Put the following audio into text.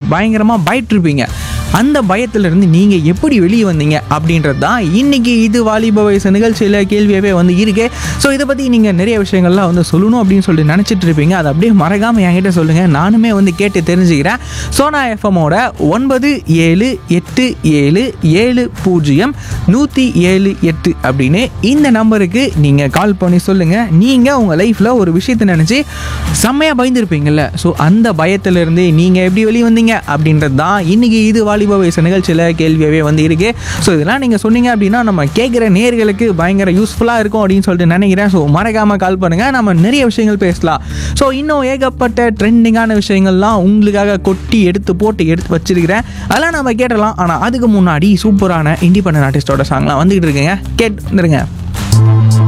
பயங்கரமாக பயட்டிருப்பீங்க அந்த பயத்திலிருந்து நீங்கள் எப்படி வெளியே வந்தீங்க அப்படின்றது தான் இன்றைக்கி இது வாலிப வயசு நிகழ்ச்சியில் கேள்வியாகவே வந்து இருக்கு ஸோ இதை பற்றி நீங்கள் நிறைய விஷயங்கள்லாம் வந்து சொல்லணும் அப்படின்னு சொல்லிட்டு நினச்சிட்டு இருப்பீங்க அதை அப்படியே மறக்காமல் என்கிட்ட சொல்லுங்கள் நானுமே வந்து கேட்டு தெரிஞ்சுக்கிறேன் சோனா எஃப்எம்மோட ஒன்பது ஏழு எட்டு ஏழு ஏழு பூஜ்ஜியம் நூற்றி ஏழு எட்டு அப்படின்னு இந்த நம்பருக்கு நீங்கள் கால் பண்ணி சொல்லுங்கள் நீங்கள் உங்கள் லைஃப்பில் ஒரு விஷயத்தை நினச்சி செம்மையாக பயந்துருப்பீங்கள்ல ஸோ அந்த பயத்திலிருந்து நீங்கள் எப்படி வெளியே வந்தீங்க அப்படின்றது தான் இன்றைக்கி இது வாலிப வயசு நிகழ்ச்சியில் கேள்வியாகவே வந்து இருக்கு ஸோ இதெல்லாம் நீங்கள் சொன்னீங்க அப்படின்னா நம்ம கேட்குற நேர்களுக்கு பயங்கர யூஸ்ஃபுல்லாக இருக்கும் அப்படின்னு சொல்லிட்டு நினைக்கிறேன் ஸோ மறக்காமல் கால் பண்ணுங்கள் நம்ம நிறைய விஷயங்கள் பேசலாம் ஸோ இன்னும் ஏகப்பட்ட ட்ரெண்டிங்கான விஷயங்கள்லாம் உங்களுக்காக கொட்டி எடுத்து போட்டு எடுத்து வச்சிருக்கிறேன் அதெல்லாம் நம்ம கேட்டலாம் ஆனால் அதுக்கு முன்னாடி சூப்பரான இண்டிபெண்டன்ட் ஆர்டிஸ்டோட சாங்லாம் வந்துகிட்டு இருக்குங்க கேட்டு வந்துருங்க